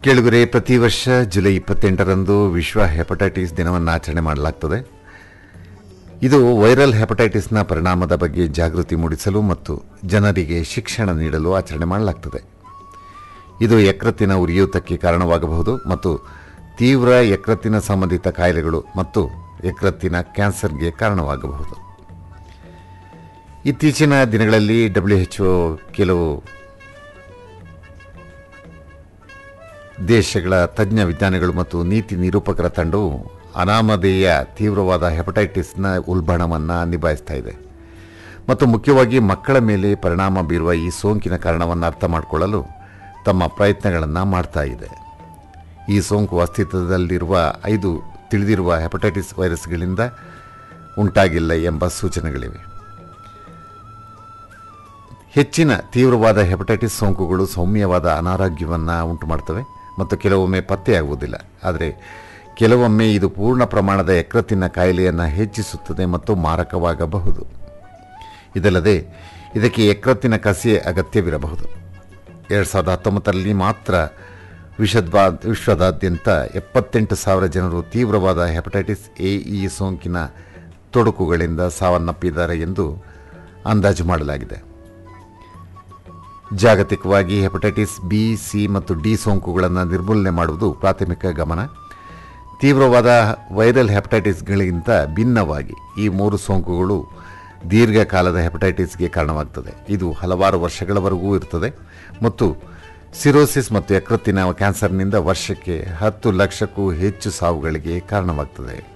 ಕೇಳುಗರೆ ಪ್ರತಿ ವರ್ಷ ಜುಲೈ ಇಪ್ಪತ್ತೆಂಟರಂದು ವಿಶ್ವ ಹೆಪಟೈಟಿಸ್ ದಿನವನ್ನು ಆಚರಣೆ ಮಾಡಲಾಗ್ತದೆ ಇದು ವೈರಲ್ ಹೆಪಟೈಟಿಸ್ನ ಪರಿಣಾಮದ ಬಗ್ಗೆ ಜಾಗೃತಿ ಮೂಡಿಸಲು ಮತ್ತು ಜನರಿಗೆ ಶಿಕ್ಷಣ ನೀಡಲು ಆಚರಣೆ ಮಾಡಲಾಗ್ತದೆ ಇದು ಯಕೃತ್ತಿನ ಉರಿಯೂತಕ್ಕೆ ಕಾರಣವಾಗಬಹುದು ಮತ್ತು ತೀವ್ರ ಯಕೃತ್ತಿನ ಸಂಬಂಧಿತ ಕಾಯಿಲೆಗಳು ಮತ್ತು ಯಕೃತ್ತಿನ ಕ್ಯಾನ್ಸರ್ಗೆ ಕಾರಣವಾಗಬಹುದು ಇತ್ತೀಚಿನ ದಿನಗಳಲ್ಲಿ ಡಬ್ಲ್ಯೂ ಎಚ್ ಕೆಲವು ದೇಶಗಳ ತಜ್ಞ ವಿಜ್ಞಾನಿಗಳು ಮತ್ತು ನೀತಿ ನಿರೂಪಕರ ತಂಡವು ಅನಾಮಧೇಯ ತೀವ್ರವಾದ ಹೆಪಟೈಟಿಸ್ನ ಉಲ್ಬಣವನ್ನು ನಿಭಾಯಿಸ್ತಾ ಇದೆ ಮತ್ತು ಮುಖ್ಯವಾಗಿ ಮಕ್ಕಳ ಮೇಲೆ ಪರಿಣಾಮ ಬೀರುವ ಈ ಸೋಂಕಿನ ಕಾರಣವನ್ನು ಅರ್ಥ ಮಾಡಿಕೊಳ್ಳಲು ತಮ್ಮ ಪ್ರಯತ್ನಗಳನ್ನು ಮಾಡ್ತಾ ಇದೆ ಈ ಸೋಂಕು ಅಸ್ತಿತ್ವದಲ್ಲಿರುವ ಐದು ತಿಳಿದಿರುವ ಹೆಪಟೈಟಿಸ್ ವೈರಸ್ಗಳಿಂದ ಉಂಟಾಗಿಲ್ಲ ಎಂಬ ಸೂಚನೆಗಳಿವೆ ಹೆಚ್ಚಿನ ತೀವ್ರವಾದ ಹೆಪಟೈಟಿಸ್ ಸೋಂಕುಗಳು ಸೌಮ್ಯವಾದ ಅನಾರೋಗ್ಯವನ್ನು ಉಂಟು ಮಾಡ್ತವೆ ಮತ್ತು ಕೆಲವೊಮ್ಮೆ ಪತ್ತೆಯಾಗುವುದಿಲ್ಲ ಆದರೆ ಕೆಲವೊಮ್ಮೆ ಇದು ಪೂರ್ಣ ಪ್ರಮಾಣದ ಯಕೃತ್ತಿನ ಕಾಯಿಲೆಯನ್ನು ಹೆಚ್ಚಿಸುತ್ತದೆ ಮತ್ತು ಮಾರಕವಾಗಬಹುದು ಇದಲ್ಲದೆ ಇದಕ್ಕೆ ಯಕೃತ್ತಿನ ಕಸಿ ಅಗತ್ಯವಿರಬಹುದು ಎರಡು ಸಾವಿರದ ಹತ್ತೊಂಬತ್ತರಲ್ಲಿ ಮಾತ್ರ ವಿಶ್ವದ್ವಾ ವಿಶ್ವದಾದ್ಯಂತ ಎಪ್ಪತ್ತೆಂಟು ಸಾವಿರ ಜನರು ತೀವ್ರವಾದ ಹೆಪಟೈಟಿಸ್ ಎ ಇ ಸೋಂಕಿನ ತೊಡಕುಗಳಿಂದ ಸಾವನ್ನಪ್ಪಿದ್ದಾರೆ ಎಂದು ಅಂದಾಜು ಮಾಡಲಾಗಿದೆ ಜಾಗತಿಕವಾಗಿ ಹೆಪಟೈಟಿಸ್ ಬಿ ಸಿ ಮತ್ತು ಡಿ ಸೋಂಕುಗಳನ್ನು ನಿರ್ಮೂಲನೆ ಮಾಡುವುದು ಪ್ರಾಥಮಿಕ ಗಮನ ತೀವ್ರವಾದ ವೈರಲ್ ಹೆಪಟೈಟಿಸ್ಗಳಿಗಿಂತ ಭಿನ್ನವಾಗಿ ಈ ಮೂರು ಸೋಂಕುಗಳು ದೀರ್ಘಕಾಲದ ಹೆಪಟೈಟಿಸ್ಗೆ ಕಾರಣವಾಗ್ತದೆ ಇದು ಹಲವಾರು ವರ್ಷಗಳವರೆಗೂ ಇರ್ತದೆ ಮತ್ತು ಸಿರೋಸಿಸ್ ಮತ್ತು ಯಕೃತ್ತಿನ ಕ್ಯಾನ್ಸರ್ನಿಂದ ವರ್ಷಕ್ಕೆ ಹತ್ತು ಲಕ್ಷಕ್ಕೂ ಹೆಚ್ಚು ಸಾವುಗಳಿಗೆ ಕಾರಣವಾಗ್ತದೆ